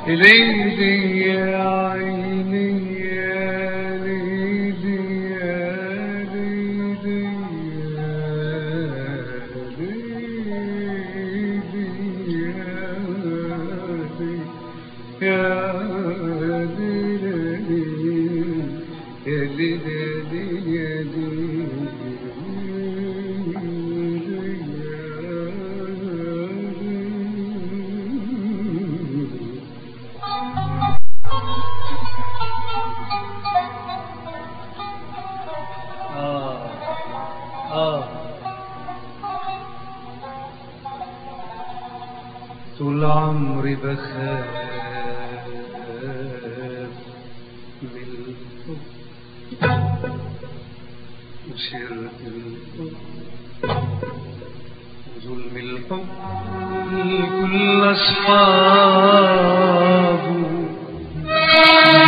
ليدي يا عيني يا ليدي يا ليدي يا ليدي يا ليدي يا ليدي يا ليدي آه آه طول عمري بخاف من الحب وسيرة الحب وظلم الحب لكل أصحابه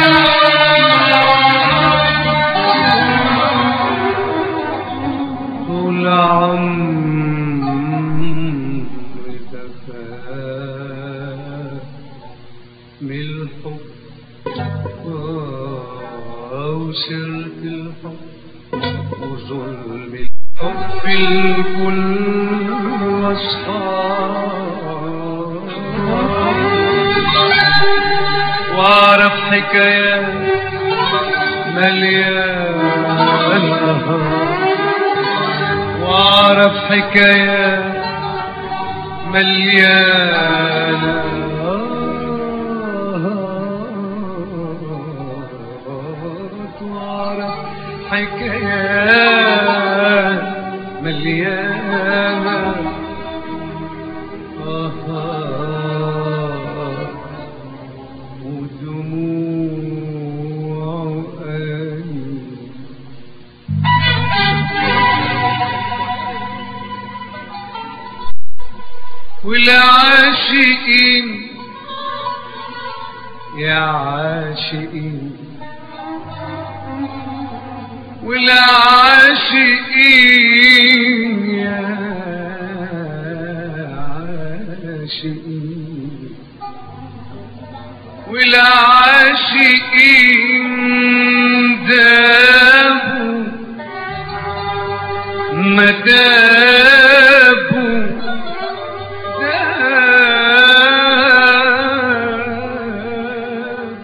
طول عمري بخاف من الحب وسرت الحب وظلم الحب الكل أصحاب وأعرف حكايات مليانة واعرف حكايات مليانة واعرف حكايات مليانة ودموع قلبي والعاشقين يا عاشقين والعاشقين يا عاشقين والعاشقين دابوا مدابوا داب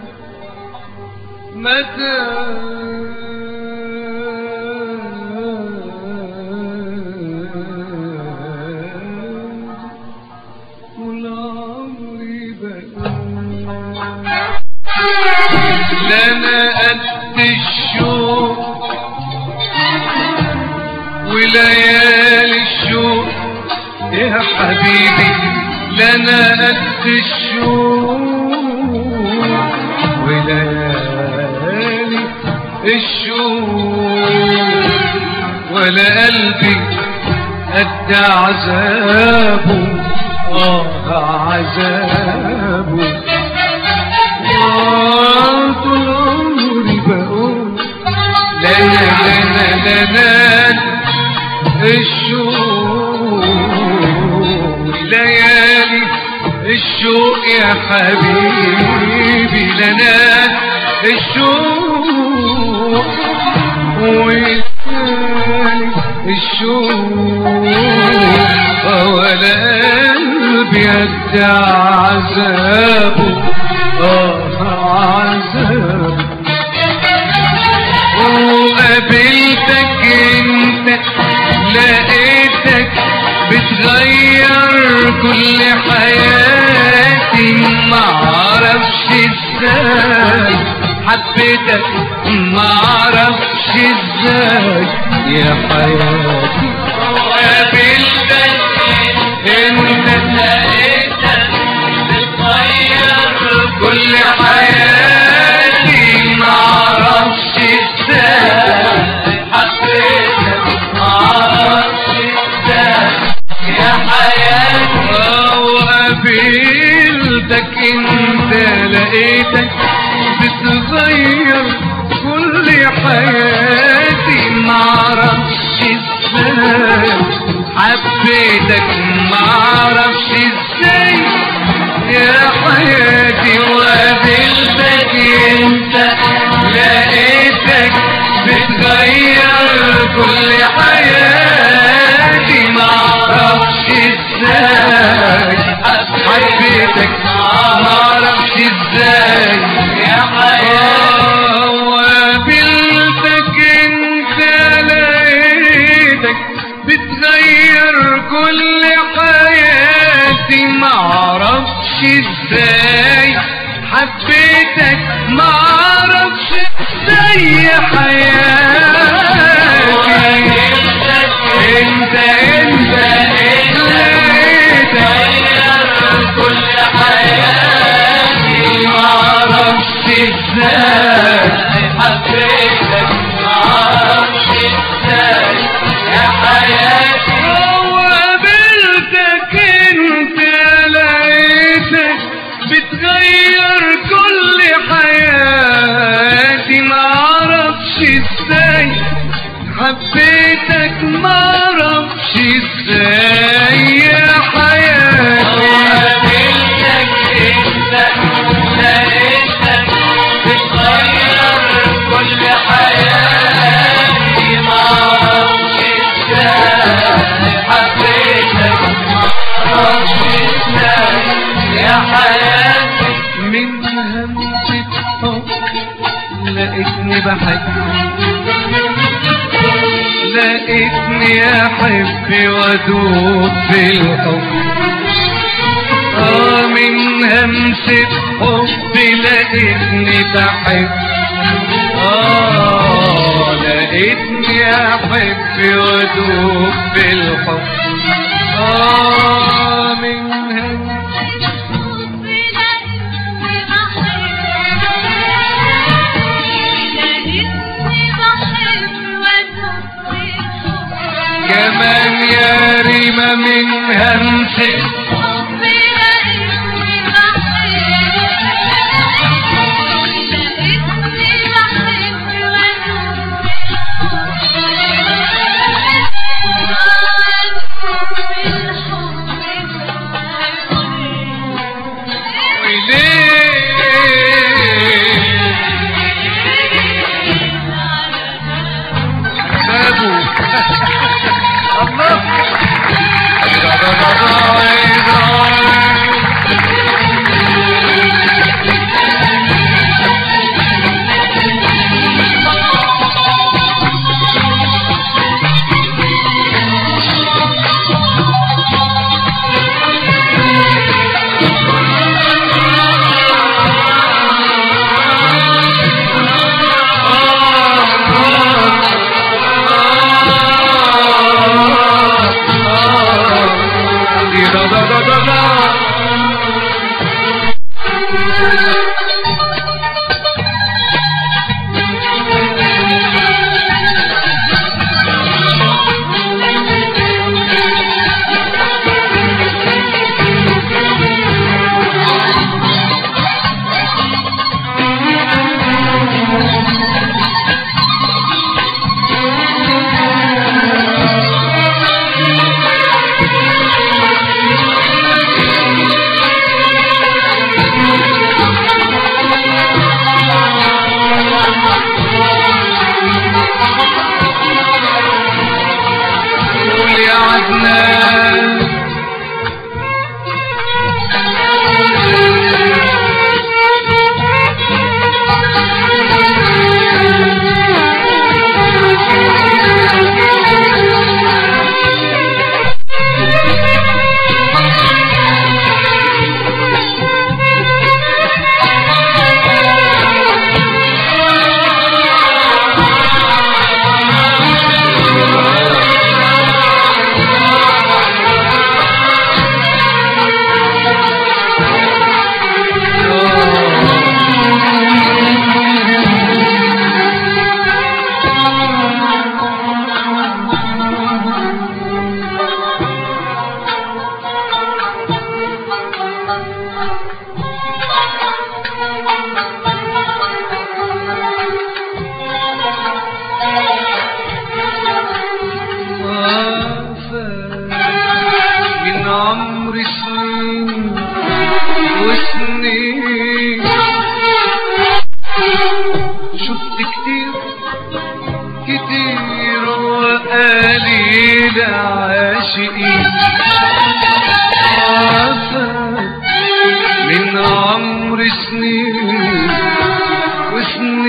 مداب والعمر بقى لنا قد الشوق وليالي الشوق يا حبيبي لنا قد الشوق وليالي الشوق ولا قلبي قد عذابه اه عذابه آه طول عمري بقول لنا لنا لنا الشوق ليالي الشوق يا حبيبي لنا الشوق وليالي الشوق ولا قلبي قد عذابه اه عذابه وقابلتك انت لقيتك بتغير كل حياتي معرفش ازاي حبيتك معرفش ازاي يا حياتي وقابلتك انت لقيتك بتغير كل حياتي معرفش ازاي حبيتك معرفش ازاي يا حياتي وقابلتك انت لقيتك بتغير كل حياتي معرفش ازاي حبيتك معرفش ازاي يا حياتي بتغير كل حياتي معرفش ازاي حبيتك معرفش ازاي حياتي انت انت لقيتك كل حياتي معرفش ازاي حبيتك معرفش ازاي يا حياتي وقابلتك انت لقيتك بتغير كل حياتي معرفش ازاي حبيتك معرفش ازاي يا حياتي وقابلتك انت لقيتك بتغير كل حياتي معرفش ازاي حبيتك معرفش ازاي يا حياتي من همسة حب لقيتني بحب لقيتني احب وادوب في الحب اه من همسة حب لقيتني بحب اه لقيتني احب وادوب في الحب اه من همسة كمان يا ريما من همسة قول يا عدنان من عمر سنين وسنين شفت كتير كتير وقليل عاشقين من عمر سنين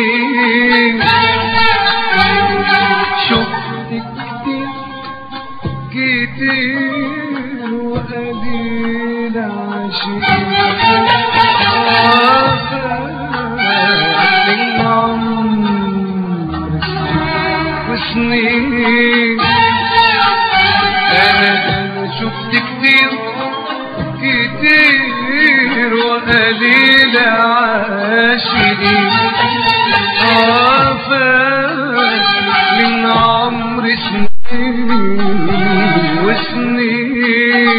وسنين شفت كتير كتير وقليل عاشقين وسنين انا انا شفت كتير كتير وقليل عاشقين عافاك من عمر سنين وسنين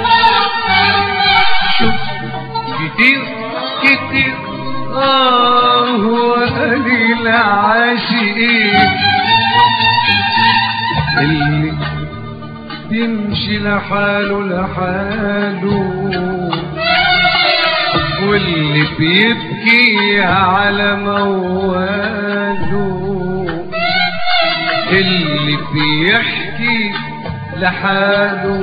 شوف كتير كتير اه وقليل عاشقين اللي بيمشي لحاله لحاله واللي بيبكي على مواله اللي بيحكي لحاله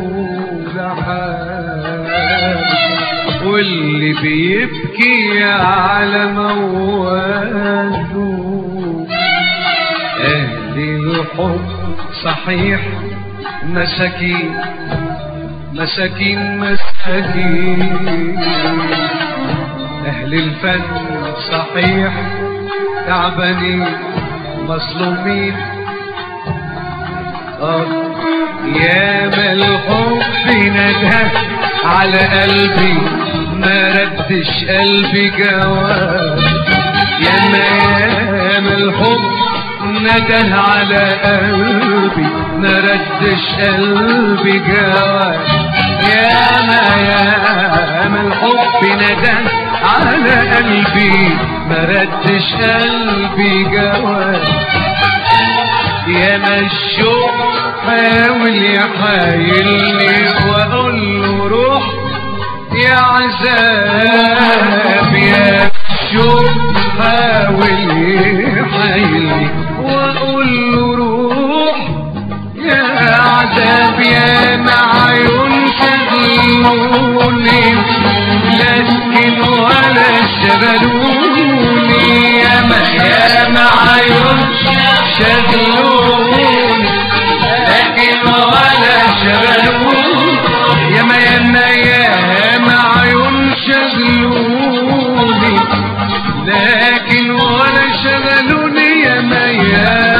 لحاله واللي بيبكي على مواله أهل الحب صحيح مساكين مساكين مساكين أهل الفن صحيح تعبانين مظلومين آه يا ما الحب ندى على قلبي ما ردش قلبي جواب يا ما يا ما الحب ندى على قلبي ما ردش قلبي جواب يا ما يا ما الحب ندى على قلبي ما ردش قلبي جواب يا ما الشوق حاول يحايلني واقول له روح يا عذاب يا الشوق حاول يحايلني واقول له روح يا عذاب يا معيون شغلوني لكن ولا شغلوني يا ما يا معيون شغلوني لكن ولا شغلوني يا ما يا ما يا معيون شغلوني لكن ولا شغلوني يا ما يا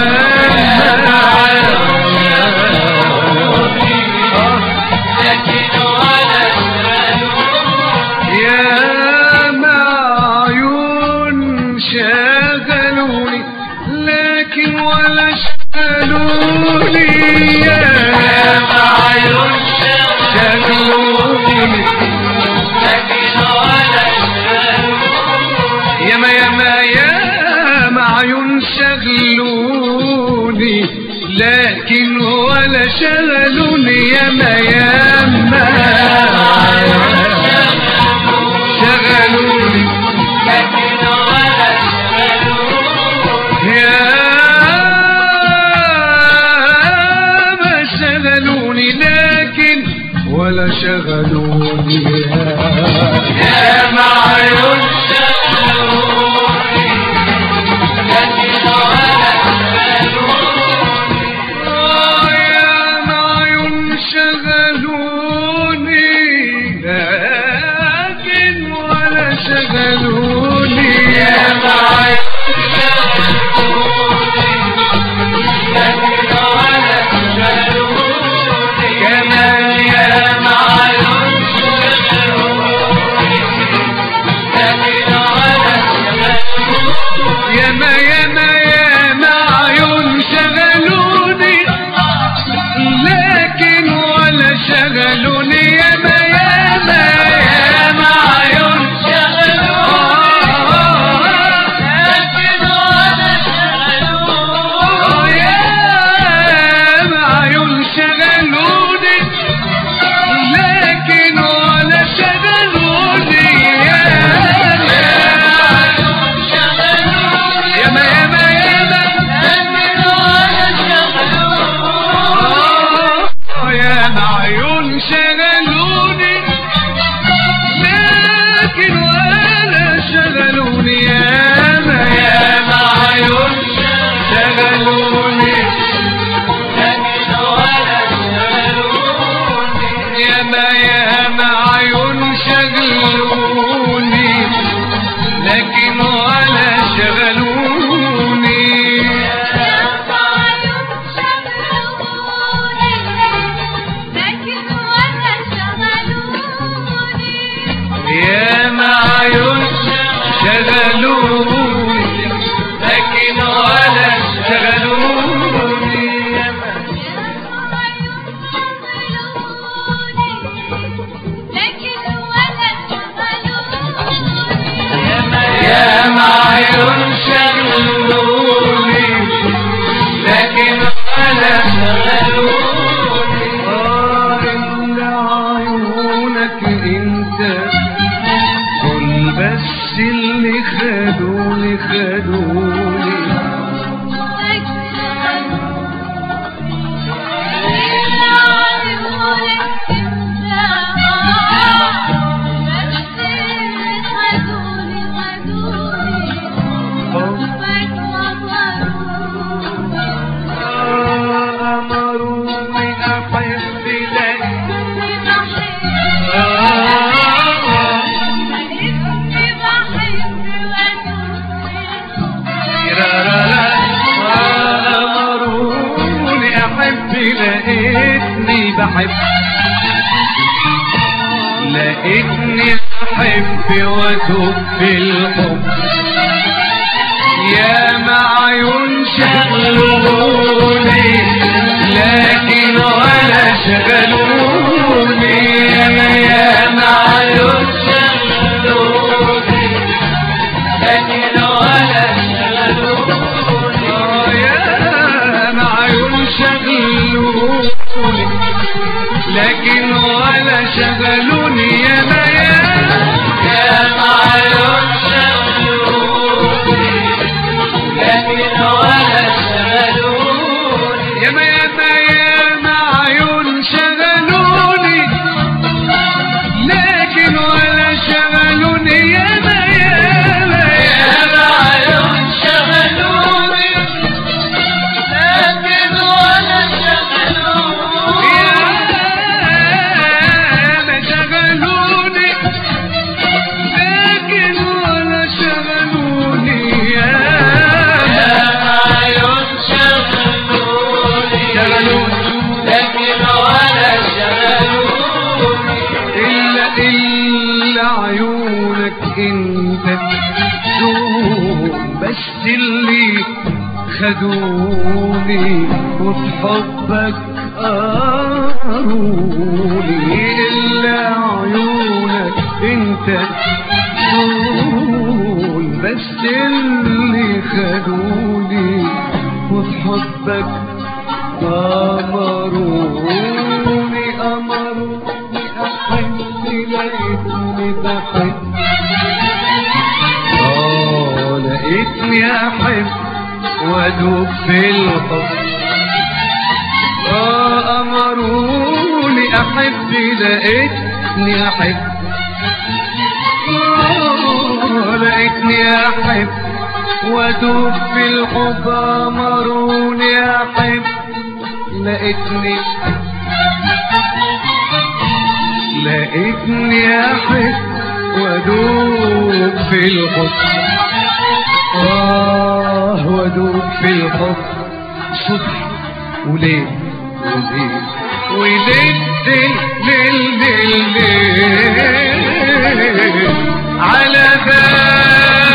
يا معيون شغلوني لكن ولا شغلوني يا معيون شغلوني يا ما يا ما يا معيون شغلوني لكن ولا شغلوني يا ما يا ما شغلوني يا ما شغلوني لكن ولا شغلوني يا معيون آه يا معيون شغلوني لكن ولا شغلوني يا معيون كمان يا معيون لقيتني بحب لقيتني احب واتوب في الحب يا معيون شغلوني لكن ولا شغلوني يا معيون شغلوني لكن ولا شغلوني آه يا معيون شغلوني لكن ولا شغلوني يا ميان يا معيون شغلوني لكن ولا شغلوني يا ميان يا معيون شغلوني لكن ولا شغلوني يا ميان يا معيون شغلوني لكن ولا شغلوني ما شغلوني لكن ولا شغلوني يا معيون شغلوني لكن ولا شغلوني إلا إلا عيونك انت دوم بس اللي خدوني وبحبك قاروني إلا عيونك انت دول بس اللي خدوني وبحبك أمروني أمروني أحب لقيتني بحب آه لقيتني أحب وأدوب في الحب آه أمروني أحب لقيتني أحب آه لقيتني أحب وأدوب في الحب أمروني أحب لقيتني لقيتني أحب وأدوب في الحب آه وأدوب في الحب صبح وليل وليل وليل ليل ليل ليل على بال